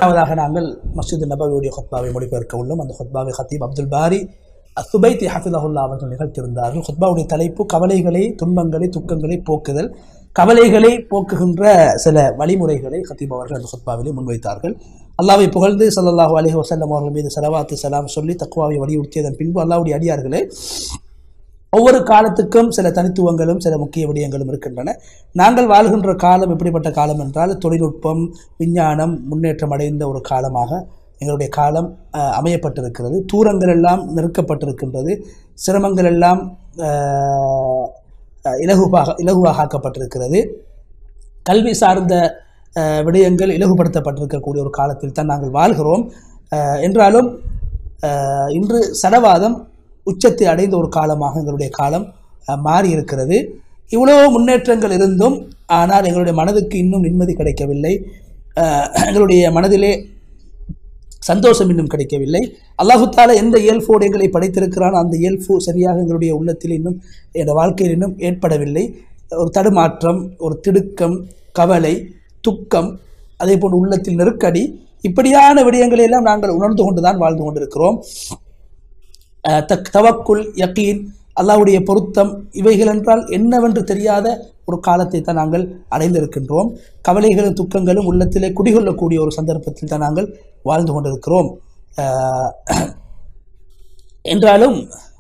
முதலாவதாக நாங்கள் மஸ்ஜித் நபவியுடைய ஹத்பாவை மொழிபெயர்க்க உள்ளோம் அந்த ஹத்பாவை ஹத்தீப் அப்துல் பாரி அசுபைத்தி ஹஃபிதஹுல்லா அவர்கள் நிகழ்த்தியிருந்தார்கள் ஹத்பாவுடைய தலைப்பு கவலைகளை துன்பங்களை துக்கங்களை போக்குதல் கவலைகளை போக்குகின்ற சில வழிமுறைகளை ஹத்தீப் அவர்கள் அந்த ஹத்பாவிலே முன்வைத்தார்கள் அல்லாவை புகழ்ந்து ஸல்லல்லாஹு அலைஹி வஸல்லம் அவர்கள் மீது சலவாத்து சலாம் சொல்லி தக்குவாவை வலியுறுத்தியதன் பின்பு அல்லாவுடைய அடியார்களே ஒவ்வொரு காலத்துக்கும் சில தனித்துவங்களும் சில முக்கிய விடயங்களும் இருக்கின்றன நாங்கள் வாழ்கின்ற காலம் எப்படிப்பட்ட காலம் என்றால் தொழில்நுட்பம் விஞ்ஞானம் முன்னேற்றம் அடைந்த ஒரு காலமாக எங்களுடைய காலம் அஹ், அமையப்பட்டிருக்கிறது தூரங்கள் எல்லாம் நெருக்கப்பட்டிருக்கின்றது சிரமங்கள் எல்லாம் அஹ், அஹ், இலகுவாக இலகுவாக ஆக்கப்பட்டிருக்கிறது கல்வி சார்ந்த அஹ், விடயங்கள் இலகுபடுத்தப்பட்டிருக்கக்கூடிய ஒரு காலத்தில் தான் நாங்கள் வாழ்கிறோம் அஹ், என்றாலும் அஹ், இன்று சடவாதம் உச்சத்தை அடைந்த ஒரு காலமாக எங்களுடைய காலம் அஹ், மாறி இருக்கிறது இவ்வளவு முன்னேற்றங்கள் இருந்தும் ஆனால் எங்களுடைய மனதுக்கு இன்னும் நிம்மதி கிடைக்கவில்லை அஹ், எங்களுடைய மனதிலே சந்தோஷம் இன்னும் கிடைக்கவில்லை அல்லாஹு தாலா எந்த இயல்போடு எங்களை படைத்திருக்கிறானோ அந்த இயல்பு சரியாக எங்களுடைய உள்ளத்தில் இன்னும் என் வாழ்க்கையில் இன்னும் ஏற்படவில்லை ஒரு தடுமாற்றம் ஒரு திடுக்கம் கவலை துக்கம் அதே போன்று உள்ளத்தில் நெருக்கடி இப்படியான விடயங்களை எல்லாம் நாங்கள் உணர்ந்து கொண்டுதான் வாழ்ந்து கொண்டிருக்கிறோம் அஹ் தக் தவக்குல் யக்கீன் அல்லாஹ்வுடைய பொருத்தம் இவைகள் என்றால் என்னவென்று தெரியாத ஒரு காலத்தை தான் நாங்கள் அடைந்திருக்கின்றோம் கவலைகளும் துக்கங்களும் உள்ளத்திலே குடிகொள்ளக்கூடிய ஒரு சந்தர்ப்பத்தில் தான் நாங்கள் வாழ்ந்து கொண்டிருக்கிறோம் அஹ் என்றாலும்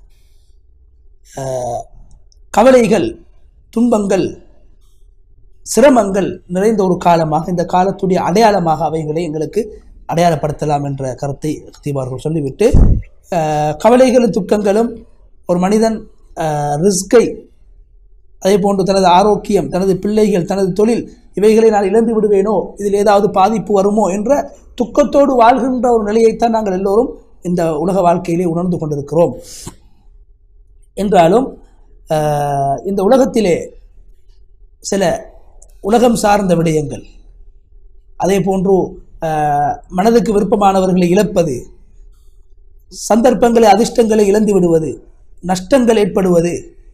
அஹ் கவலைகள் துன்பங்கள் சிரமங்கள் நிறைந்த ஒரு காலமாக இந்த காலத்துடைய அடையாளமாக அவைகளை எங்களுக்கு அடையாளப்படுத்தலாம் என்ற கருத்தை தீபார்கள் சொல்லிவிட்டு அஹ், கவலைகளும் துக்கங்களும் ஒரு மனிதன் அஹ், ரிஸ்கை அதே போன்று தனது ஆரோக்கியம் தனது பிள்ளைகள் தனது தொழில் இவைகளை நான் இழந்து விடுவேனோ இதில் ஏதாவது பாதிப்பு வருமோ என்ற துக்கத்தோடு வாழ்கின்ற ஒரு நிலையைத்தான் நாங்கள் எல்லோரும் இந்த உலக வாழ்க்கையிலே உணர்ந்து கொண்டிருக்கிறோம் என்றாலும் அஹ், இந்த உலகத்திலே சில உலகம் சார்ந்த விடயங்கள் அதே போன்று அஹ், மனதுக்கு விருப்பமானவர்களை இழப்பது சந்தர்ப்பங்களை அதிர்ஷ்டங்களை இழந்து விடுவது நஷ்டங்கள் ஏற்படுவது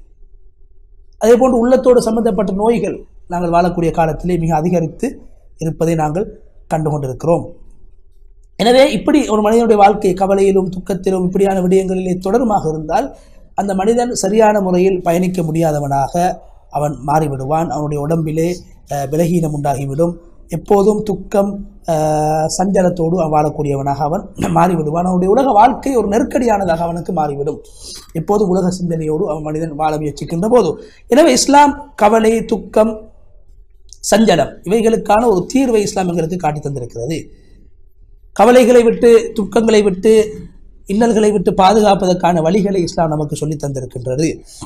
அதே போன்று உள்ளத்தோடு சம்பந்தப்பட்ட நோய்கள் நாங்கள் வாழக்கூடிய காலத்திலே மிக அதிகரித்து இருப்பதை நாங்கள் கண்டு கொண்டிருக்கிறோம் எனவே இப்படி ஒரு மனிதனுடைய வாழ்க்கை கவலையிலும் துக்கத்திலும் இப்படியான விடயங்களிலே தொடருமாக இருந்தால் அந்த மனிதன் சரியான முறையில் பயணிக்க முடியாதவனாக அவன் மாறிவிடுவான் அவனுடைய உடம்பிலே அஹ், பலகீனம் உண்டாகிவிடும் எப்போதும் துக்கம் அஹ், சஞ்சலத்தோடு அவன் வாழக்கூடியவனாக அவன் மாறிவிடுவான் அவனுடைய உலக வாழ்க்கை ஒரு நெருக்கடியானதாக அவனுக்கு மாறிவிடும் எப்போதும் உலக சிந்தனையோடு அவன் மனிதன் வாழ முயற்சிக்கின்ற போது எனவே இஸ்லாம் கவலை துக்கம் சஞ்சலம் இவைகளுக்கான ஒரு தீர்வை இஸ்லாம் எங்களுக்கு காட்டி தந்திருக்கிறது கவலைகளை விட்டு துக்கங்களை விட்டு இன்னல்களை விட்டு பாதுகாப்பதற்கான வழிகளை இஸ்லாம் நமக்கு சொல்லித் தந்திருக்கின்றது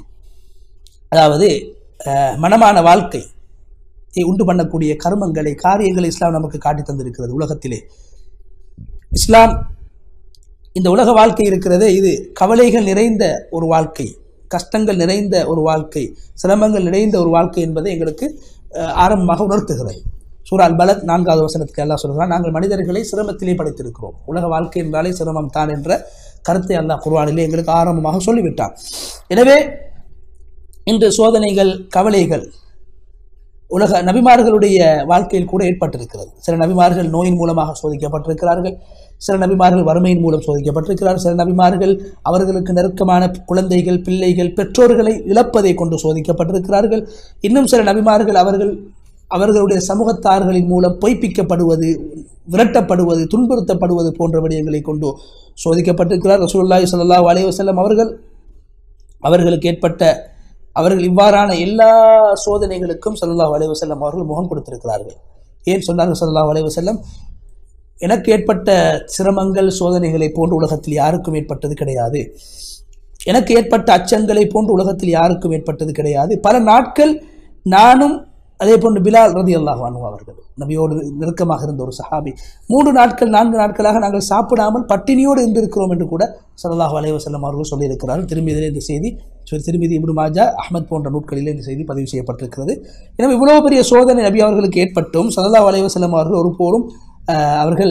அதாவது அஹ், மனமான வாழ்க்கை உண்டு பண்ணக்கூடிய கர்மங்களை காரியங்களை இஸ்லாம் நமக்கு காட்டி தந்திருக்கிறது உலகத்திலே இஸ்லாம் இந்த உலக வாழ்க்கை இருக்கிறதே இது கவலைகள் நிறைந்த ஒரு வாழ்க்கை கஷ்டங்கள் நிறைந்த ஒரு வாழ்க்கை சிரமங்கள் நிறைந்த ஒரு வாழ்க்கை என்பதை எங்களுக்கு அஹ், ஆரம்பமாக உணர்த்துகிறது சூரா அல் பலத் நான்காவது வசனத்துக்கு எல்லாம் சொல்கிறான் நாங்கள் மனிதர்களை சிரமத்திலே படைத்திருக்கிறோம் உலக வாழ்க்கை என்றாலே சிரமம் தான் என்ற கருத்தை அல்லாஹ் குர்ஆனிலே எங்களுக்கு ஆரம்பமாக சொல்லிவிட்டான் எனவே இன்று சோதனைகள் கவலைகள் உலக நபிமார்களுடைய வாழ்க்கையில் கூட ஏற்பட்டிருக்கிறது சில நபிமார்கள் நோயின் மூலமாக சோதிக்கப்பட்டிருக்கிறார்கள் சில நபிமார்கள் வறுமையின் மூலம் சோதிக்கப்பட்டிருக்கிறார்கள் சில நபிமார்கள் அவர்களுக்கு நெருக்கமான குழந்தைகள் பிள்ளைகள் பெற்றோர்களை இழப்பதை கொண்டு சோதிக்கப்பட்டிருக்கிறார்கள் இன்னும் சில நபிமார்கள் அவர்கள் அவர்களுடைய சமூகத்தார்களின் மூலம் பொய்ப்பிக்கப்படுவது விரட்டப்படுவது துன்புறுத்தப்படுவது போன்ற விடயங்களை கொண்டு சோதிக்கப்பட்டிருக்கிறார் ரசூலுல்லாஹி ஸல்லல்லாஹு அலைஹி வஸல்லம் அவர்கள் அவர்களுக்கு ஏற்பட்ட அவர்கள் இவ்வாறான எல்லா சோதனைகளுக்கும் ஸல்லல்லாஹு அலைஹி வஸல்லம் அவர்கள் முகம் கொடுத்திருக்கிறார்கள் ஏன் சொன்னார்கள் ஸல்லல்லாஹு அலைஹி வஸல்லம் எனக்கு ஏற்பட்ட சிரமங்கள் சோதனைகளை போன்று உலகத்தில் யாருக்கும் ஏற்பட்டது கிடையாது எனக்கு ஏற்பட்ட அச்சங்களை போன்று உலகத்தில் யாருக்கும் ஏற்பட்டது கிடையாது பல நாட்கள் நானும் அதே போன்று பிலால் ரதி அல்லாஹ் அவர்கள் நபியோடு நெருக்கமாக இருந்த ஒரு சஹாபி மூன்று நாட்கள் நான்கு நாட்களாக நாங்கள் சாப்பிடாமல் பட்டினியோடு இருந்திருக்கிறோம் என்று கூட ஸல்லல்லாஹு அலைஹி வஸல்லம் அவர்கள் சொல்லியிருக்கிறார்கள் திரும்பியதிலே இந்த செய்தி சொல் திருமிதி இப்னு மாஜா அஹ்மத் போன்ற நூட்களிலே இந்த செய்தி பதிவு செய்யப்பட்டிருக்கிறது எனவே இவ்வளவு பெரிய சோதனை நபி அவர்களுக்கு ஏற்பட்டும் ஸல்லல்லாஹு அலைஹி வஸல்லம் அவர்கள் ஒருபோதும் அஹ், அவர்கள்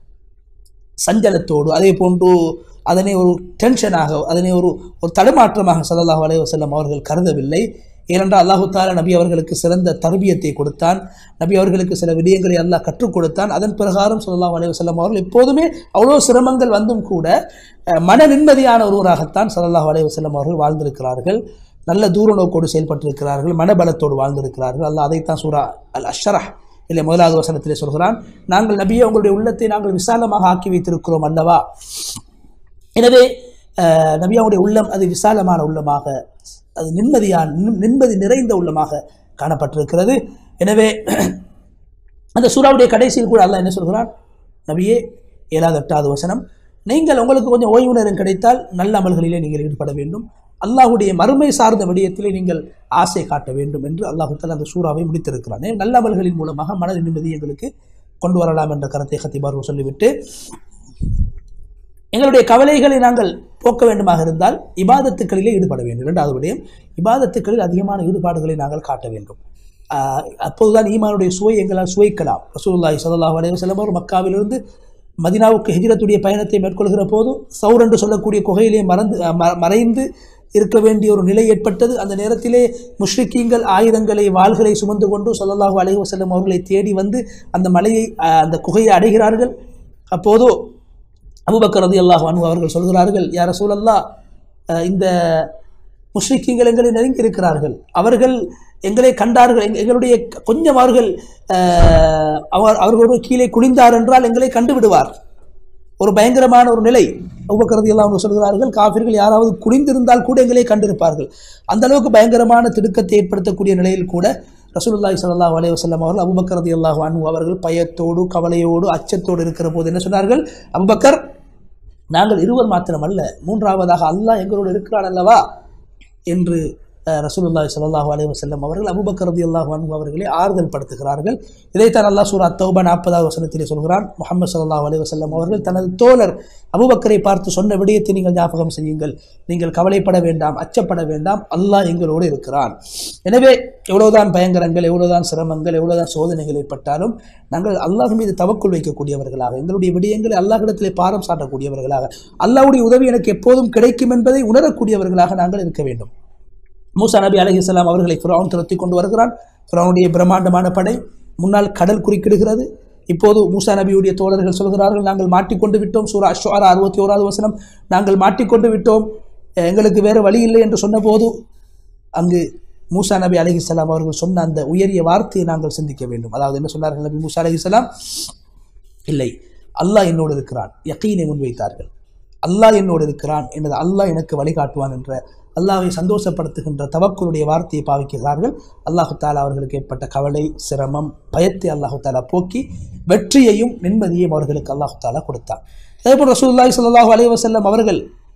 சஞ்சலத்தோடு அதே போன்று அதனை ஒரு டென்ஷனாக அதனை ஒரு ஒரு தடுமாற்றமாக ஸல்லல்லாஹு அலைஹி வஸல்லம் அவர்கள் கருதவில்லை ஏனென்றால் அல்லாஹு தாலா நபி அவர்களுக்கு சிறந்த தர்பியத்தை கொடுத்தான் நபி அவர்களுக்கு சில விடயங்களை அல்லாஹ் கற்றுக் கொடுத்தான் அதன் பிரகாரம் ஸல்லல்லாஹு அலைஹி வஸல்லம் அவர்கள் எப்போதுமே அவ்வளோ சிரமங்கள் வந்தும் கூட அஹ், மன நிம்மதியான ஒருவராகத்தான் ஸல்லல்லாஹு அலைஹி வஸல்லம் அவர்கள் வாழ்ந்திருக்கிறார்கள் நல்ல தூர நோக்கோடு செயல்பட்டிருக்கிறார்கள் மனபலத்தோடு வாழ்ந்திருக்கிறார்கள் அல்லாஹ் அதைத்தான் சூரா அல் அஷ்ரஹ் இல்லை முதலாவது வசனத்திலே சொல்கிறான் நாங்கள் நபியை உங்களுடைய உள்ளத்தை நாங்கள் விசாலமாக ஆக்கி வைத்திருக்கிறோம் அல்லவா எனவே அஹ், நபியாவுடைய உள்ளம் அது விசாலமான உள்ளமாக அது நிம்மதியான நிம்- நிம்மதி நிறைந்த உள்ளமாக காணப்பட்டிருக்கிறது எனவே அந்த சூறாவுடைய கடைசியில் கூட அல்லாஹ் என்ன சொல்கிறான் நபியே ஏழாவது எட்டாவது வசனம் நீங்கள் உங்களுக்கு கொஞ்சம் ஓய்வு நேரம் கிடைத்தால் நல்ல அமல்களிலே நீங்கள் ஈடுபட வேண்டும் அல்லாஹ்வுடைய மறுமை சார்ந்த விடயத்திலே நீங்கள் ஆசை காட்ட வேண்டும் என்று அல்லாஹு தஆலா அந்த சூறாவை முடித்திருக்கிறான் எனவே நல்ல அமல்களின் மூலமாக மன நிம்மதி எங்களுக்கு கொண்டு வரலாம் என்ற கருத்தை ஹத்திபார் சொல்லிவிட்டு எங்களுடைய கவலைகளை நாங்கள் போக்க வேண்டுமாக இருந்தால் இபாதத்துக்களிலே ஈடுபட வேண்டும் இரண்டாவது விடயம் இபாதத்துக்களில் அதிகமான ஈடுபாடுகளை நாங்கள் காட்ட வேண்டும் ஆஹ் அப்போதுதான் ஈமானுடைய சுவை எங்களால் சுவைக்கலாம் ரசூலுல்லாஹி ஸல்லல்லாஹு அலைஹி வஸல்லம் அவர் மக்காவிலிருந்து மதினாவுக்கு ஹிஜ்ரத்துடைய பயணத்தை மேற்கொள்கிற போது சௌர் என்று சொல்லக்கூடிய குகையிலே மறந்து அஹ் ம- மறைந்து இருக்க வேண்டிய ஒரு நிலை ஏற்பட்டது அந்த நேரத்திலே முஷ்ரிக்கீங்கள் ஆயுதங்களை வாள்களை சுமந்து கொண்டு ஸல்லல்லாஹு அலைஹி வஸல்லம் அவர்களை தேடி வந்து அந்த மலையை அஹ், அந்த குகையை அடைகிறார்கள் அப்போது அபூபக்கர் ரலியல்லாஹு அன்ஹு அவர்கள் சொல்கிறார்கள் யார் ரசூலல்லா அஹ், இந்த முஸ்லிக்கீங்கள் எங்களை நெருங்கி இருக்கிறார்கள் அவர்கள் எங்களை கண்டார்கள் எங்க- எங்களுடைய கொஞ்சம் அவர்கள் அஹ், அவர் அவர்களோடு கீழே குனிந்தார் என்றால் எங்களை கண்டு விடுவார் ஒரு பயங்கரமான ஒரு நிலை அபூபக்கர் ரலியல்லாஹு அன்ஹு சொல்கிறார்கள் காஃபிர்கள் யாராவது குனிந்திருந்தால் கூட எங்களை கண்டிருப்பார்கள் அந்த அளவுக்கு பயங்கரமான திடுக்கத்தை ஏற்படுத்தக்கூடிய நிலையில் கூட ரசூலுல்லாஹி ஸல்லல்லாஹு அலைஹி வஸல்லம் அவர்கள் அபூபக்கர் ரலியல்லாஹு அன்ஹு அவர்கள் பயத்தோடு கவலையோடு அச்சத்தோடு இருக்கிற போது என்ன சொன்னார்கள் அபூபக்கர் நாங்கள் இருவர் மாத்திரமல்ல மூன்றாவதாக அல்லாஹ் எங்களோடு இருக்கிறான் அல்லவா என்று அஹ், ரசூலுல்லாஹி ஸல்லல்லாஹு அலைஹி வஸல்லம் அவர்கள் அபூபக்கர் ரலியல்லாஹு அன்ஹு அவர்களை ஆறுதல் படுத்துகிறார்கள் இதைத்தான் அல்லாஹ் சூரா தௌபா நாற்பதாவது வசனத்திலே சொல்கிறான் முஹம்மது ஸல்லல்லாஹு அலைஹி வஸல்லம் அவர்கள் தனது தோழர் அபூபக்கரை பார்த்து சொன்ன விடயத்தை நீங்கள் ஞாபகம் செய்யுங்கள் நீங்கள் கவலைப்பட வேண்டாம் அச்சப்பட வேண்டாம் அல்லாஹ் எங்களோடு இருக்கிறான் எனவே எவ்வளவுதான் பயங்கரங்கள் எவ்வளவுதான் சிரமங்கள் எவ்வளவுதான் சோதனைகள் ஏற்பட்டாலும் நாங்கள் அல்லாஹ் மீது தவக்குள் வைக்கக்கூடியவர்களாக எங்களுடைய விடயங்களை அல்லாஹ்விடத்திலே பாரம் சாட்டக்கூடியவர்களாக அல்லாஹ்வுடைய உதவி எனக்கு எப்போதும் கிடைக்கும் என்பதை உணரக்கூடியவர்களாக நாங்கள் இருக்க வேண்டும் மூசா நபி அலைஹிஸ்ஸலாம் அவர்களை ஃபிரௌன் துரத்தி கொண்டு வருகிறான் ஃபிரௌனுடைய பிரம்மாண்டமான படை முன்னால் கடல் குறுக்கிடுகிறது இப்போது மூசா நபியுடைய தோழர்கள் சொல்கிறார்கள் நாங்கள் மாட்டிக்கொண்டு விட்டோம் சூரா அஷ்வாரா அறுபத்தி ஓராவது வசனம் நாங்கள் மாட்டிக்கொண்டு விட்டோம் எங்களுக்கு வேறு வழி இல்லை என்று சொன்னபோது அங்கு மூசா நபி அலைஹிஸ்ஸலாம் அவர்கள் சொன்ன அந்த உயரிய வார்த்தையை நாங்கள் சிந்திக்க வேண்டும் அதாவது என்ன சொன்னார்கள் நபி மூசா அலைஹிஸ்ஸலாம் இல்லை அல்லாஹ் என்னோடு இருக்கிறான் யக்கீனை முன்வைத்தார்கள் அல்லாஹ் என்னோடு இருக்கிறான் எனது அல்லாஹ் எனக்கு வழிகாட்டுவான் என்ற அல்லாஹ்வை சந்தோஷப்படுத்துகின்ற தவக்குடைய வார்த்தையை பாவிக்கிறார்கள் அல்லாஹு தாலா அவர்களுக்கு ஏற்பட்ட கவலை சிரமம் பயத்தை அல்லாஹு தாலா போக்கி வெற்றியையும் நிம்மதியையும் அவர்களுக்கு அல்லாஹு தாலா கொடுத்தான் அதேபோல் ரசூலுல்லாஹி ஸல்லல்லாஹு அலைஹி வஸல்லம் அவர்கள்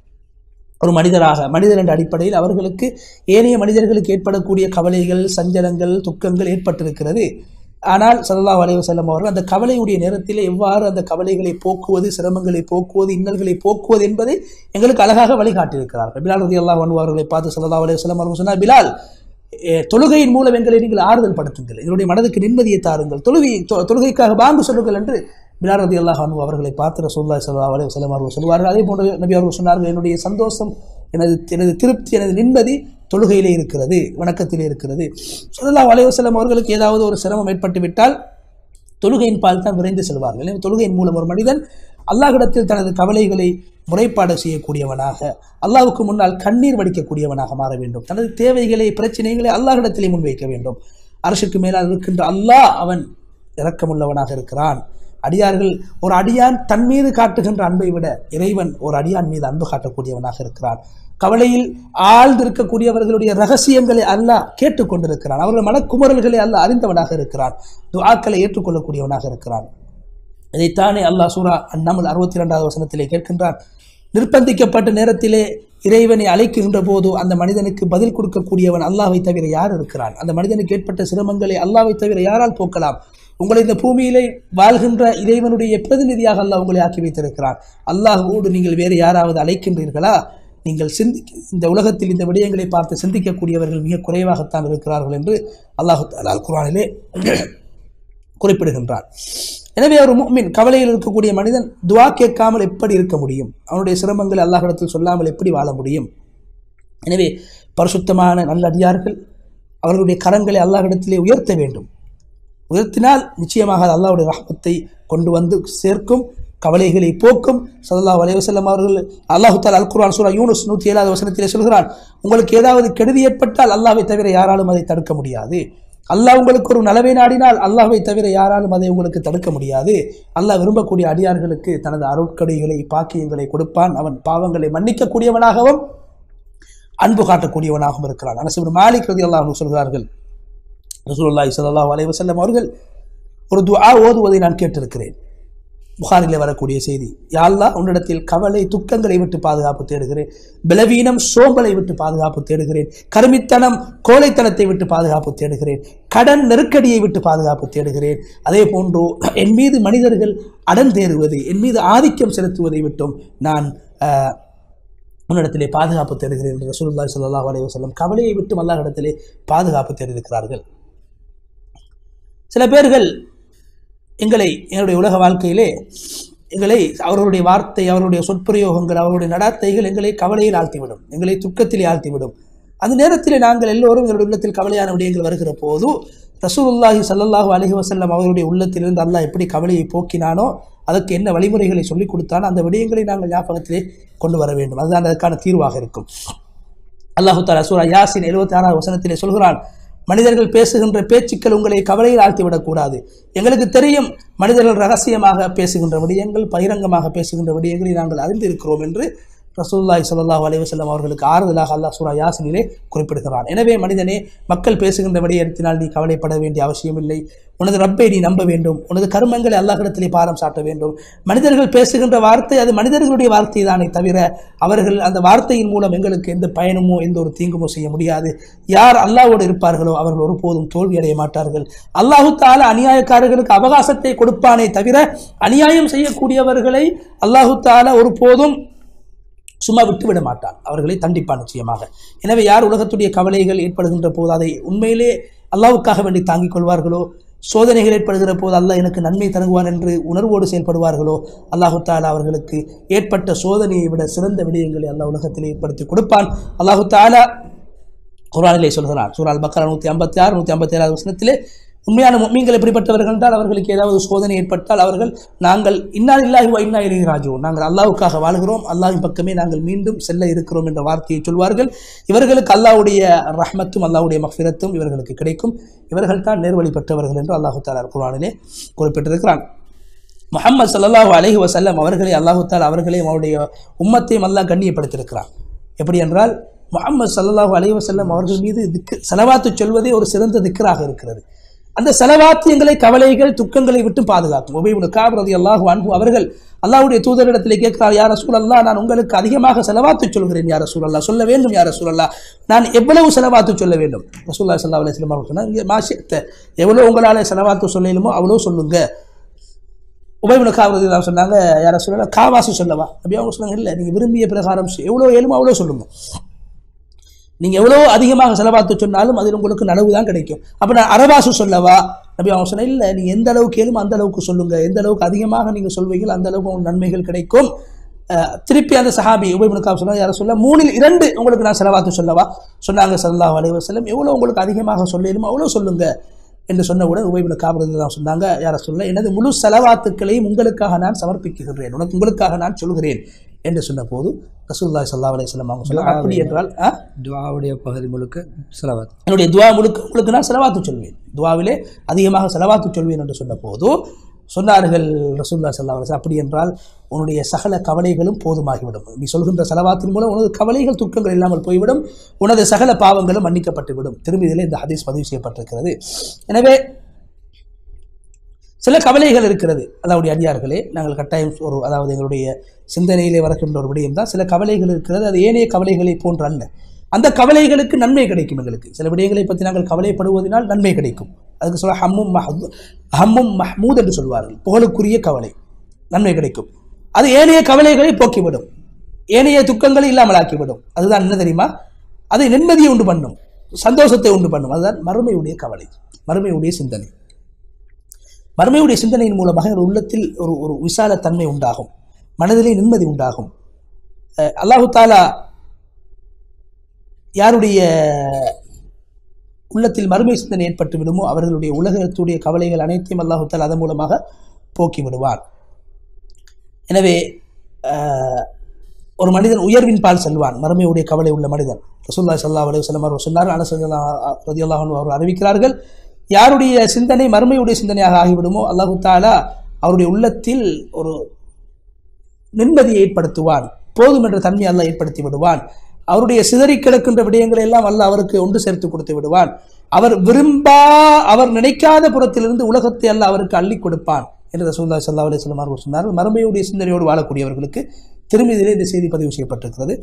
ஒரு மனிதராக மனிதர் என்ற அடிப்படையில் அவர்களுக்கு ஏனைய மனிதர்களுக்கு ஏற்படக்கூடிய கவலைகள் சஞ்சலங்கள் துக்கங்கள் ஏற்பட்டிருக்கிறது ஆனால் ஸல்லல்லாஹு அலைஹி வஸல்லம் அவர்கள் அந்த கவலையுடைய நேரத்தில் எவ்வாறு அந்த கவலைகளை போக்குவது சிரமங்களை போக்குவது இன்னல்களை போக்குவது என்பதை எங்களுக்கு அழகாக வழிகாட்டியிருக்கிறார்கள் பிலால் ரலியல்லாஹு அன்ஹு அவர்களை பார்த்து ஸல்லல்லாஹு அலைஹி வஸல்லம் அவர்கள் சொன்னார் பிலால் எ, தொழுகையின் மூலம் எங்களை நீங்கள் ஆறுதல் படுத்துங்கள் எங்களுடைய மனதுக்கு நிம்மதியை தாருங்கள் தொழுகை தொ- தொழுகைக்காக பாங்கு சொல்லுங்கள் என்று பிலால் ரலியல்லாஹு அன்ஹு அவர்களை பார்த்து ரசூலுல்லாஹி ஸல்லல்லாஹு அலைஹி வஸல்லம் அவர்கள் சொல்வார்கள் அதே போன்று நபி அவர்கள் சொன்னார்கள் என்னுடைய சந்தோஷம் எனது எனது திருப்தி எனது நிம்மதி தொழுகையிலே இருக்கிறது வணக்கத்திலே இருக்கிறது ஸல்லல்லாஹு அலைஹி வஸல்லம் அவர்களுக்கு ஏதாவது ஒரு சிரமம் ஏற்பட்டு விட்டால் தொழுகையின் பால் தான் விரைந்து செல்வார்கள் எனவே தொழுகையின் மூலம் ஒரு மனிதன் அல்லாஹ்விடத்தில் தனது கவலைகளை முறைப்பாடு செய்யக்கூடியவனாக அல்லாஹ்வுக்கு முன்னால் கண்ணீர் வடிக்கக்கூடியவனாக மாற வேண்டும் தனது தேவைகளை பிரச்சனைகளை அல்லாஹ்விடத்திலே முன்வைக்க வேண்டும் அரசுக்கு மேலால் இருக்கின்ற அல்லாஹ் அவன் இரக்கமுள்ளவனாக இருக்கிறான் அடியார்கள் ஒரு அடியான் தன் மீது காட்டுகின்ற அன்பை விட இறைவன் ஒரு அடியான் மீது அன்பு காட்டக்கூடியவனாக இருக்கிறான் கவலையில் ஆழ்ந்திருக்கக்கூடியவர்களுடைய ரகசியங்களை அல்லாஹ் கேட்டுக்கொண்டிருக்கிறான் அவர்கள் மனக்குமரல்களை அல்லாஹ் அறிந்தவனாக இருக்கிறான் துஆக்களை ஏற்றுக்கொள்ளக்கூடியவனாக இருக்கிறான் இதைத்தானே அல்லாஹ் சூரா அந்நமல் அறுபத்தி இரண்டாவது வசனத்திலே கேட்கின்றான் நிர்பந்திக்கப்பட்ட நேரத்திலே இறைவனை அழைக்கின்ற போது அந்த மனிதனுக்கு பதில் கொடுக்கக்கூடியவன் அல்லாஹ்வை தவிர யார் இருக்கிறான் அந்த மனிதனுக்கு ஏற்பட்ட சிரமங்களை அல்லாஹ்வை தவிர யாரால் போக்கலாம் உங்களை இந்த பூமியிலே வாழ்கின்ற இறைவனுடைய பிரதிநிதியாக அல்லாஹ் உங்களை ஆக்கி வைத்திருக்கிறான் அல்லாஹ்வோடு நீங்கள் வேறு யாராவது அழைக்கின்றீர்களா நீங்கள் சிந்தி இந்த உலகத்தில் இந்த விடயங்களை பார்த்து சிந்திக்கக்கூடியவர்கள் மிக குறைவாகத்தான் இருக்கிறார்கள் என்று அல்லாஹு தாலா குரானிலே குறிப்பிடுகின்றான் எனவே ஒரு முஃமின் கவலையில் இருக்கக்கூடிய மனிதன் துவா கேட்காமல் எப்படி இருக்க முடியும் அவனுடைய சிரமங்களை அல்லாஹ்விடத்தில் சொல்லாமல் எப்படி வாழ முடியும் எனவே பரிசுத்தமான நல்லடியார்கள் அவர்களுடைய கரங்களை அல்லாஹ்விடத்திலே உயர்த்த வேண்டும் உயர்த்தினால் நிச்சயமாக அது அல்லாஹ்வுடைய ரஹ்மத்தை கொண்டு வந்து சேர்க்கும் கவலைகளை போக்கும் ஸல்லல்லாஹு அலைஹி வஸல்லம் அவர்கள் அல்லாஹு தாலா அல் குர்ஆன் சூரா யூனுஸ் நூற்றி ஏழாவது வசனத்திலே சொல்கிறான் உங்களுக்கு ஏதாவது கெடுதி ஏற்பட்டால் அல்லாஹ்வை தவிர யாராலும் அதை தடுக்க முடியாது அல்லாஹ் உங்களுக்கு ஒரு நலவை நாடினால் அல்லாஹ்வை தவிர யாராலும் அதை உங்களுக்கு தடுக்க முடியாது அல்லாஹ் விரும்பக்கூடிய அடியார்களுக்கு தனது அருட்கடிகளை பாக்கியங்களை கொடுப்பான் அவன் பாவங்களை மன்னிக்கக்கூடியவனாகவும் அன்பு காட்டக்கூடியவனாகவும் இருக்கிறான் அனசிபர் மாலிக் ரதி அல்லாஹ் சொல்கிறார்கள் ரசூலுல்லாஹி ஸல்லல்லாஹு அலைஹி வஸல்லம் அவர்கள் ஒரு துஆ ஓதுவதை நான் கேட்டிருக்கிறேன் புகாரிலே வரக்கூடிய செய்தி யா அல்லாஹ் உன்னிடத்தில் கவலை துக்கங்களை விட்டு பாதுகாப்பு தேடுகிறேன் பலவீனம் சோம்பலை விட்டு பாதுகாப்பு தேடுகிறேன் கருமித்தனம் கோழைத்தனத்தை விட்டு பாதுகாப்பு தேடுகிறேன் கடன் நெருக்கடியை விட்டு பாதுகாப்பு தேடுகிறேன் அதே போன்று என் மீது மனிதர்கள் அடந்தேறுவது என் மீது ஆதிக்கம் செலுத்துவதை விட்டும் நான் ஆஹ், உன்னிடத்திலே பாதுகாப்பு தேடுகிறேன் என்று ரசூலுல்லாஹி ஸல்லல்லாஹு அலைஹி வஸல்லம் கவலையை விட்டு அல்லாஹ்விடத்திலே பாதுகாப்பு தேடியிருக்கிறார்கள் சில பேர்கள் எங்களை எங்களுடைய உலக வாழ்க்கையிலே எங்களை அவர்களுடைய வார்த்தை அவருடைய சொற்பிரயோகங்கள் அவருடைய நடாத்தைகள் எங்களை கவலையில் ஆழ்த்திவிடும் எங்களை துக்கத்தில் ஆழ்த்திவிடும் அந்த நேரத்தில் நாங்கள் எல்லோரும் எங்களுடைய உள்ளத்தில் கவலையான விடயங்கள் வருகிற போது ரசூலுல்லாஹி ஸல்லல்லாஹு அலைஹி வஸல்லம் அவர்களுடைய உள்ளத்திலிருந்து அல்லாஹ் எப்படி கவலையை போக்கினானோ அதற்கு என்ன வழிமுறைகளை சொல்லிக் கொடுத்தானோ அந்த விடயங்களை நாங்கள் ஞாபகத்திலே கொண்டு வர வேண்டும் அதுதான் அதற்கான தீர்வாக இருக்கும் அல்லாஹு தாலா சூரா யாசின் எழுபத்தி ஆறாவது வசனத்திலே சொல்கிறான் மனிதர்கள் பேசுகின்ற பேச்சுக்கள் உங்களை கவலையில் ஆழ்த்திவிடக்கூடாது எங்களுக்கு தெரியும் மனிதர்கள் ரகசியமாக பேசுகின்ற விடயங்கள் பகிரங்கமாக பேசுகின்ற விடயங்களை நாங்கள் அறிந்திருக்கிறோம் என்று ரசூலுல்லாஹி ஸல்லல்லாஹு அலைஹி வஸல்லம் அவர்களுக்கு ஆறுதலாக அல்லாஹ் சூரா யாசினிலே குறிப்பிடுகிறான் எனவே மனிதனே மக்கள் பேசுகின்ற விடயத்தினால் நீ கவலைப்பட வேண்டிய அவசியமில்லை உனது ரப்பை நீ நம்ப வேண்டும் உனது கர்மங்களை அல்லாஹ்விடத்திலே பாரம் சாட்ட வேண்டும் மனிதர்கள் பேசுகின்ற வார்த்தை அது மனிதர்களுடைய வார்த்தை தானே தவிர அவர்கள் அந்த வார்த்தையின் மூலம் எங்களுக்கு எந்த பயனுமோ எந்த ஒரு தீங்குமோ செய்ய முடியாது யார் அல்லாஹ்வோடு இருப்பார்களோ அவர்கள் ஒருபோதும் தோல்வி அடைய மாட்டார்கள் அல்லாஹு தாலா அநியாயக்காரர்களுக்கு அவகாசத்தை கொடுப்பானே தவிர அநியாயம் செய்யக்கூடியவர்களை அல்லாஹு தாலா ஒருபோதும் சும்மா விட்டு விட மாட்டான் அவர்களை தண்டிப்பான் நிச்சயமாக எனவே யார் உலகத்துடைய கவலைகள் ஏற்படுகின்ற போது அதை உண்மையிலே அல்லாவுக்காக வேண்டி தாங்கிக் கொள்வார்களோ சோதனைகள் ஏற்படுகிற போது அல்லாஹ் எனக்கு நன்மை தருவான் என்று உணர்வோடு செயல்படுவார்களோ அல்லாஹு தாலா அவர்களுக்கு ஏற்பட்ட சோதனையை விட சிறந்த விடயங்களை அல்லாஹ் உலகத்தில் ஏற்படுத்தி கொடுப்பான் அல்லாஹு தாலா குரானிலே சொல்கிறான் சூரால் பக்கரா நூற்றி ஐம்பத்தி ஆறு நூற்றி ஐம்பத்தி ஏழாவது வசனத்திலே உண்மையான மும்மீன்கள் எப்படிப்பட்டவர்கள் என்றால் அவர்களுக்கு ஏதாவது சோதனை ஏற்பட்டால் அவர்கள் நாங்கள் இன்னா இல்லாஹி வ இன்னா இலைஹி ராஜிஊன் நாங்கள் அல்லாஹ்வுக்காக வாழ்கிறோம் அல்லாஹ்வின் பக்கமே நாங்கள் மீண்டும் செல்ல இருக்கிறோம் என்ற வார்த்தையை சொல்வார்கள் இவர்களுக்கு அல்லாஹ்வுடைய ரஹ்மத்தும் அல்லாஹ்வுடைய மஃபிரத்தும் இவர்களுக்கு கிடைக்கும் இவர்கள் தான் நேர்வழி பெற்றவர்கள் என்று அல்லாஹு தாலா குரானிலே குறிப்பிட்டிருக்கிறான் முஹம்மது ஸல்லல்லாஹு அலைஹி வஸல்லம் அவர்களை அல்லாஹு தாலா அவர்களையும் அவருடைய உம்மத்தையும் அல்லாஹ் கண்ணியப்படுத்தியிருக்கிறான் எப்படி என்றால் முஹம்மது ஸல்லல்லாஹு அலைஹி வஸல்லம் அவர்கள் மீது திக்கு செலவாத்து சொல்வதே ஒரு சிறந்த திக்கராக இருக்கிறது அந்த செலவாத்து எங்களை கவலைகள் துக்கங்களை விட்டு பாதுகாக்கும் உபயோக காபிரதி அல்லாஹு அன்பு அவர்கள் அல்லாஹ்வுடைய தூதரிடத்தில் கேட்கிறார் யார் ரசூல் அல்லா நான் உங்களுக்கு அதிகமாக செலவாத்து சொல்கிறேன் யார் ரசூல் அல்லா சொல்ல வேண்டும் யார் ரசூல் அல்லா நான் எவ்வளவு செலவாத்து சொல்ல வேண்டும் ரசூல்லா சல்லா அலுவலம் அவர்கள் சொன்னாங்க இங்கே மாஷித்த எவ்வளோ உங்களால் செலவாத்து சொல்லலுமோ அவ்வளோ சொல்லுங்க உபயமுன காவலதி தான் சொன்னாங்க யாரை சொல்லலாம் காவாசு சொல்லவா அப்படி அவங்க சொன்னாங்க இல்லை நீங்கள் விரும்பிய பிரகாரம் செய். எவ்வளோ ஏழுமோ அவ்வளோ சொல்லுங்க நீங்கள் எவ்வளோ அதிகமாக செலவாத்து சொன்னாலும் அதில் உங்களுக்கு நனவு தான் கிடைக்கும் அப்போ நான் அரவாசு சொல்லவா அப்படி அவங்க சொன்ன இல்லை நீங்கள் எந்த அளவுக்கு ஏழுமோ அந்த அளவுக்கு சொல்லுங்கள் எந்த அளவுக்கு அதிகமாக நீங்கள் சொல்வீர்கள் அந்த அளவுக்கு உங்களுக்கு நன்மைகள் கிடைக்கும் அஹ், திருப்பி அந்த சஹாபி உபயமுனக்காக சொன்னாங்க யாரை சொல்ல மூணில் இரண்டு உங்களுக்கு நான் செலவாத்து சொல்லவா சொன்னாங்க சல்லாஹ் அலைஹி வஸல்லம் எவ்வளோ உங்களுக்கு அதிகமாக சொல்லலுமோ அவ்வளோ சொல்லுங்க என்று சொன்னவுடன் உபயபின் காபிரதி தான் சொன்னாங்க யார சொல்ல எனது முழு செலவாத்துக்களையும் உங்களுக்காக நான் சமர்ப்பிக்கிறேன் உனக்கு உங்களுக்காக நான் சொல்கிறேன் என்று சொன்ன போது ரசூல்லாய் சல்லா அலையம் அவங்க சொன்னாங்க அப்படி என்றால் ஆ? துவாவுடைய பகுதி முழுக்க செலவாத் என்னுடைய துவா முழுக்க உங்களுக்கு நான் செலவாத்து சொல்வேன் துவாவிலே அதிகமாக செலவாத்து சொல்வேன் என்று சொன்ன போது சொன்னார்கள் ரசூல்லா சல்லா அலிஸ் அப்படி என்றால் உன்னுடைய சகல கவலைகளும் போதுமாகிவிடும் நீ சொல்கின்ற செலவாத்தின் மூலம் உனது கவலைகள் துக்கங்கள் இல்லாமல் போய்விடும் உனது சகல பாவங்களும் மன்னிக்கப்பட்டு விடும் திரும்பி இதில் இந்த ஹதீஸ் பதிவு செய்யப்பட்டிருக்கிறது எனவே சில கவலைகள் இருக்கிறது அதாவது அடியார்களே நாங்கள் கட்டாயம் ஒரு அதாவது எங்களுடைய சிந்தனையிலே வருகின்ற ஒரு விடயம் தான் சில கவலைகள் இருக்கிறது அது ஏனைய கவலைகளை போன்று அல்ல அந்த கவலைகளுக்கு நன்மை கிடைக்கும் எங்களுக்கு சில விடயங்களை பற்றி நாங்கள் கவலைப்படுவதனால் நன்மை கிடைக்கும் அதுக்கு சொல்ல ஹம்மும் மஹ் ஹம்மும் மஹ்மூத் என்று சொல்வார்கள் புகழுக்குரிய கவலை நன்மை கிடைக்கும் அது ஏனைய கவலைகளை போக்கிவிடும் ஏனைய துக்கங்களை இல்லாமல் ஆக்கிவிடும் அதுதான் என்ன தெரியுமா அது நிம்மதியை உண்டு பண்ணும் சந்தோஷத்தை உண்டு பண்ணும் அதுதான் மறுமையுடைய கவலை மறுமையுடைய சிந்தனை மறுமையுடைய சிந்தனையின் மூலமாக எங்கள் உள்ளத்தில் ஒரு ஒரு விசாலத்தன்மை உண்டாகும் மனதிலே நிம்மதி உண்டாகும் அஹ் அல்லாஹு தாலா யாருடைய உள்ளத்தில் மறுமை சிந்தனை ஏற்பட்டு விடுமோ அவர்களுடைய உலகத்துடைய கவலைகள் அனைத்தையும் அல்லாஹு தாலா அதன் மூலமாக போக்கி விடுவார் எனவே ஆஹ், ஒரு மனிதன் உயர்வின் பால் செல்வான் மறுமையுடைய கவலை உள்ள மனிதன் ரசூல்லா சல்லா அலி வசலம் அவர்கள் சொன்னார் அனஸ் ரதியல்லாஹ் அவர்கள் அறிவிக்கிறார்கள் யாருடைய சிந்தனை மறுமையுடைய சிந்தனையாக ஆகிவிடுமோ அல்லாஹு தாலா அவருடைய உள்ளத்தில் ஒரு நிம்மதியை ஏற்படுத்துவான் போதும் என்ற தன்மை அல்லாஹ் ஏற்படுத்தி விடுவான் அவருடைய சிதறி கிடக்கின்ற விடயங்களை எல்லாம் அல்லாஹ் அவருக்கு ஒன்று சேர்த்து கொடுத்து விடுவான் அவர் விரும்பா அவர் நினைக்காத புறத்திலிருந்து உலகத்தை அல்லாஹ் அவருக்கு அள்ளி கொடுப்பான் என்று ரசூல்லா சல்லா அலிஸ்லாம் அவர்கள் சொன்னார் மறுமையுடைய சிந்தனையோடு வாழக்கூடியவர்களுக்கு திருமதியிலே இந்த செய்தி பதிவு செய்யப்பட்டிருக்கிறது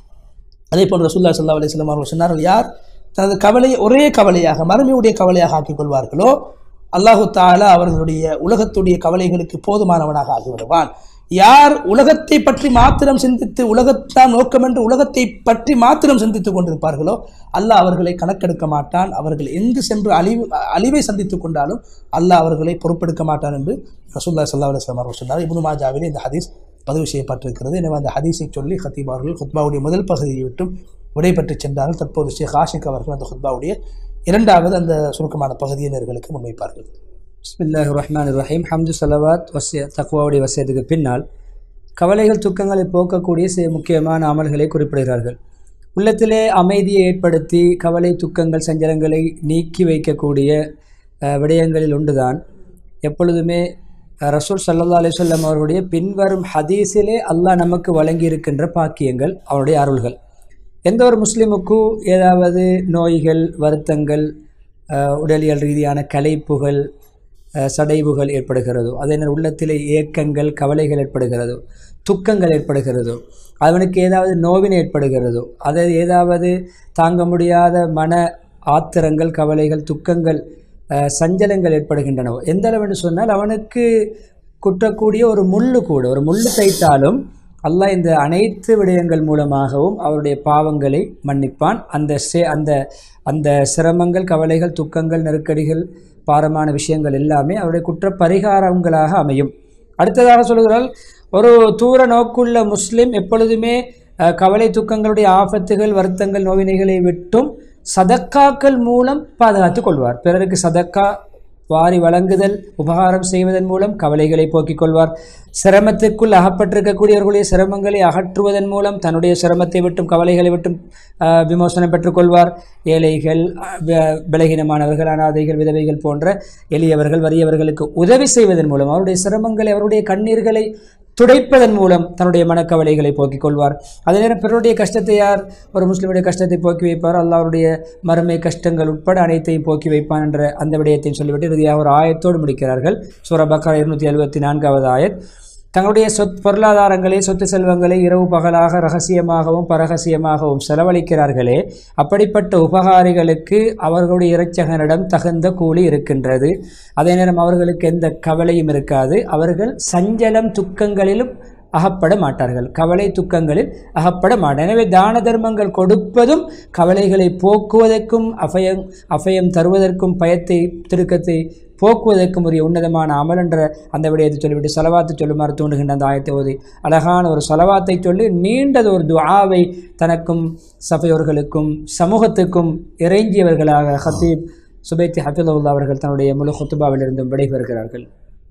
அதே போன்று ரசூல்லா சல்லா அலிஸ்லாம் அவர்கள் சொன்னார்கள் யார் தனது கவலையை ஒரே கவலையாக மறுமையுடைய கவலையாக ஆக்கிக் கொள்வார்களோ அல்லாஹு தாலா அவர்களுடைய உலகத்துடைய கவலைகளுக்கு போதுமானவனாக ஆகிவிடுவான் யார் உலகத்தை பற்றி மாத்திரம் சிந்தித்து உலகத்தான் நோக்கம் என்று உலகத்தை பற்றி மாத்திரம் சிந்தித்துக் கொண்டிருப்பார்களோ அல்லாஹ் அவர்களை கணக்கெடுக்க மாட்டான் அவர்கள் எங்கு சென்று அழிவு அழிவை சந்தித்துக் கொண்டாலும் அல்லாஹ் அவர்களை பொறுப்பெடுக்க மாட்டான் என்று ரசூல்லா சல்லா அலுவலாம் அவர்கள் சொன்னார் இப்னு மாஜாவிலே இந்த ஹதீஸ் பதிவு செய்யப்பட்டிருக்கிறது எனவே அந்த ஹதீஸை சொல்லி ஹத்தீப் அவர்கள் ஹுத்பாவுடைய முதல் பகுதியை விட்டும் விடைபெற்று சென்றார்கள் தற்போது ஷேக் ஆஷிக் அவர்கள் அந்த ஹுத்பாவுடைய இரண்டாவது அந்த சுருக்கமான பகுதியை நேர்களுக்கு முன்வைப்பார்கள் பிஸ்மில்லாஹ் ரஹ்மான் ரஹீம் ஹம்து சலவாத் வசிய தக்குவாவுடைய வசியத்துக்கு பின்னால் கவலைகள் துக்கங்களை போக்கக்கூடிய சில முக்கியமான அமல்களை குறிப்பிடுகிறார்கள் உள்ளத்திலே அமைதியை ஏற்படுத்தி கவலை துக்கங்கள் சஞ்சலங்களை நீக்கி வைக்கக்கூடிய அஹ், விடயங்களில் ஒன்றுதான் எப்பொழுதுமே அஹ், ரசூல் சல்லல்லா அலிசல்லம் அவர்களுடைய பின்வரும் ஹதீஸிலே அல்லாஹ் நமக்கு வழங்கியிருக்கின்ற பாக்கியங்கள் அவருடைய அருள்கள் எந்த ஒரு முஸ்லீமுக்கும் ஏதாவது நோய்கள் வருத்தங்கள் அஹ், உடலியல் ரீதியான கலைப்புகள் அஹ், சடைவுகள் ஏற்படுகிறதோ அதே நேரம் உள்ளத்திலே ஏக்கங்கள் கவலைகள் ஏற்படுகிறதோ துக்கங்கள் ஏற்படுகிறதோ அவனுக்கு ஏதாவது நோவினை ஏற்படுகிறதோ அதை ஏதாவது தாங்க முடியாத மன ஆத்திரங்கள் கவலைகள் துக்கங்கள் அஹ், சஞ்சலங்கள் ஏற்படுகின்றனவோ எந்த அளவுன்னு சொன்னால் அவனுக்கு குற்றக்கூடிய ஒரு முள்ளு கூட ஒரு முள்ளு தைத்தாலும் அல்லாஹ் இந்த அனைத்து விடயங்கள் மூலமாகவும் அவருடைய பாவங்களை மன்னிப்பான் அந்த சே அந்த அந்த சிரமங்கள் கவலைகள் துக்கங்கள் நெருக்கடிகள் பாரமான விஷயங்கள் எல்லாமே அவருடைய குற்ற பரிகாரங்களாக அமையும் அடுத்ததாக சொல்கிறால் ஒரு தூர நோக்குள்ள முஸ்லிம் எப்பொழுதுமே அஹ், கவலை துக்கங்களுடைய ஆபத்துகள் வருத்தங்கள் நோவினைகளை விட்டும் சதக்காக்கள் மூலம் பாதுகாத்துக் கொள்வார் பிறருக்கு சதக்கா வாரி வழங்குதல் உபகாரம் செய்வதன் மூலம் கவலைகளை போக்கிக் கொள்வார் சிரமத்திற்குள் அகப்பட்டிருக்கக்கூடியவர்களுடைய சிரமங்களை அகற்றுவதன் மூலம் தன்னுடைய சிரமத்தை விட்டும் கவலைகளை விட்டும் ஆஹ், விமோசனம் பெற்றுக்கொள்வார் ஏழைகள் ஆஹ், வ- பலகீனமானவர்கள் அனாதைகள் விதவைகள் போன்ற எளியவர்கள் வறியவர்களுக்கு உதவி செய்வதன் மூலம் அவருடைய சிரமங்களை அவருடைய கண்ணீர்களை துடைப்பதன் மூலம் தன்னுடைய மனக்கவலைகளை போக்கிக் கொள்வார் அதே நேரம் பிறருடைய கஷ்டத்தை யார் ஒரு முஸ்லிமுடைய கஷ்டத்தை போக்கி வைப்பார் அல்லாஹ் அவருடைய மறுமை கஷ்டங்கள் உட்பட அனைத்தையும் போக்கி வைப்பான் என்ற அந்த விடயத்தையும் சொல்லிவிட்டு இறுதியாக ஒரு ஆயத்தோடு முடிக்கிறார்கள் சூரா பக்கரா இருநூற்றி எழுபத்தி நான்காவது ஆயத் தங்களுடைய சொத் பொருளாதாரங்களை சொத்து செல்வங்களை இரவு பகலாக ரகசியமாகவும் பரகசியமாகவும் செலவழிக்கிறார்களே அப்படிப்பட்ட உபகாரிகளுக்கு அவர்களுடைய இறைச்சகனிடம் தகுந்த கூலி இருக்கின்றது அதே நேரம் அவர்களுக்கு எந்த கவலையும் இருக்காது அவர்கள் சஞ்சலம் துக்கங்களிலும் அகப்பட மாட்டார்கள் கவலை துக்கங்களில் அகப்பட மாட்டார் எனவே தான தர்மங்கள் கொடுப்பதும் கவலைகளை போக்குவதற்கும் அபயம் அபயம் தருவதற்கும் பயத்தை திருக்கத்தை போக்குவதற்கும் உரிய உன்னதமான அமல் என்ற அந்த விடயத்தை சொல்லிவிட்டு சலவாத்து சொல்லுமாறு தூண்டுகின்ற அந்த ஆயத்தை ஓதி அழகான ஒரு சலவாத்தை சொல்லி நீண்டது ஒரு துஆவை தனக்கும் சபையோர்களுக்கும் சமூகத்துக்கும் இறைஞ்சியவர்களாக ஹத்தீப் சுபைத்தி ஹஃபிதுல்லா அவர்கள் தன்னுடைய முழு ஹுத்துபாவிலிருந்தும் விடைபெறுகிறார்கள்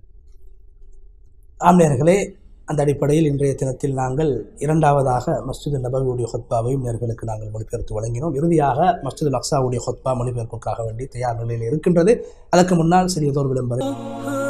ஆம்நேர்களே அந்த அடிப்படையில் இன்றைய தினத்தில் நாங்கள் இரண்டாவதாக மஸ்ஜிது நபவியுடைய ஹொத்பாவையும் நேர்களுக்கு நாங்கள் மொழிபெயர்த்து வழங்கினோம் இறுதியாக மஸ்ஜிது அக்ஸாவுடைய ஹொத்பா மொழிபெயர்ப்புக்காக வேண்டி தயார் நிலையில் இருக்கின்றது அதற்கு முன்னால் சிறியதோர் விளம்பரம்